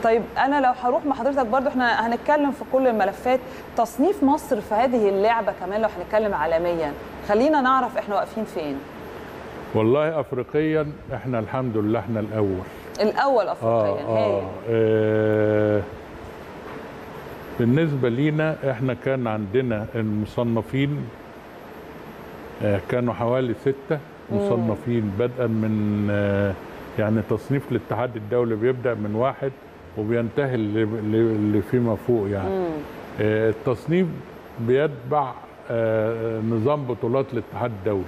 طيب انا لو هروح مع حضرتك برضو احنا هنتكلم في كل الملفات تصنيف مصر في هذه اللعبه كمان لو هنتكلم عالميا خلينا نعرف احنا واقفين فين والله افريقيا احنا الحمد لله احنا الاول الاول افريقيا آه, آه, آه بالنسبه لينا احنا كان عندنا المصنفين آه كانوا حوالي ستة مصنفين بدءا من آه يعني تصنيف الاتحاد الدولي بيبدا من واحد وبينتهي اللي فيما فوق يعني آه التصنيف بيتبع آه نظام بطولات الاتحاد الدولي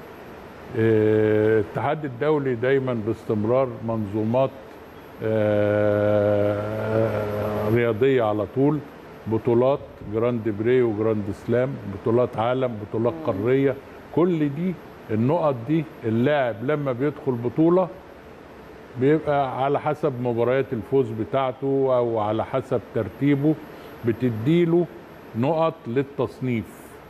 آه الاتحاد الدولي دايما باستمرار منظومات آه رياضيه على طول بطولات جراند بري وجراند سلام بطولات عالم بطولات قاريه كل دي النقط دي اللاعب لما بيدخل بطوله بيبقى على حسب مباريات الفوز بتاعته او على حسب ترتيبه بتديله نقط للتصنيف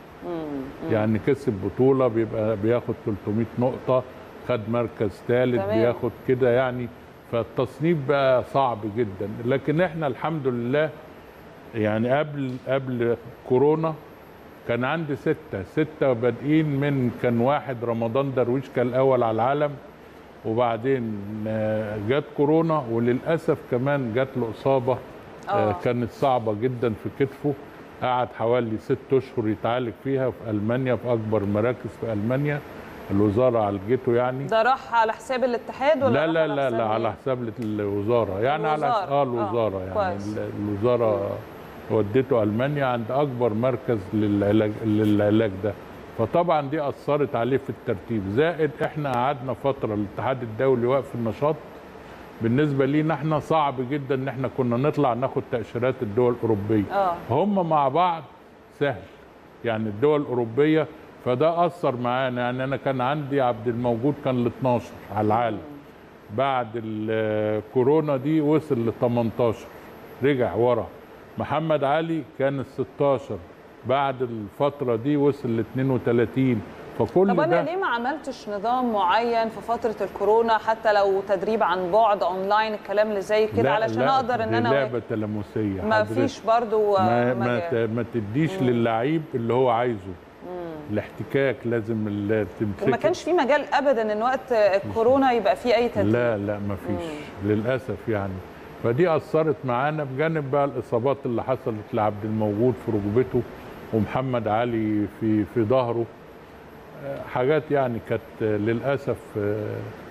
يعني كسب بطوله بيبقى بياخد 300 نقطه خد مركز ثالث بياخد كده يعني فالتصنيف بقى صعب جدا لكن احنا الحمد لله يعني قبل قبل كورونا كان عندي ستة ستة بادئين من كان واحد رمضان درويش كان الأول على العالم وبعدين جت كورونا وللأسف كمان جات له إصابة آه. كانت صعبة جدا في كتفه قعد حوالي ست أشهر يتعالج فيها في ألمانيا في أكبر مراكز في ألمانيا الوزارة عالجته يعني ده راح على حساب الاتحاد ولا لا لا لا لا على حساب الوزارة يعني الوزارة. على اه الوزارة آه. يعني كويس. الوزارة ودته المانيا عند اكبر مركز للعلاج للعلاج ده فطبعا دي اثرت عليه في الترتيب زائد احنا قعدنا فتره الاتحاد الدولي واقف النشاط بالنسبه لينا احنا صعب جدا ان احنا كنا نطلع ناخد تاشيرات الدول الاوروبيه اه هم مع بعض سهل يعني الدول الاوروبيه فده اثر معانا يعني انا كان عندي عبد الموجود كان ل 12 على العالم بعد الكورونا دي وصل ل 18 رجع ورا محمد علي كان ال 16 بعد الفتره دي وصل ل 32 فكل طب ده انا ليه ما عملتش نظام معين في فتره الكورونا حتى لو تدريب عن بعد اونلاين الكلام اللي زي كده لا علشان لا اقدر ان دي انا لعبه تلامسيه ما حضرتك. فيش برضو ما ما, مجال. ت- ما تديش للعيب اللي هو عايزه الاحتكاك لازم ال- تمسكه وما كانش في مجال ابدا ان وقت الكورونا يبقى في اي تدريب لا لا ما فيش للاسف يعني فدي اثرت معانا بجانب بقى الاصابات اللي حصلت لعبد الموجود في ركبته ومحمد علي في في ظهره آه، حاجات يعني كانت آه، للاسف آه،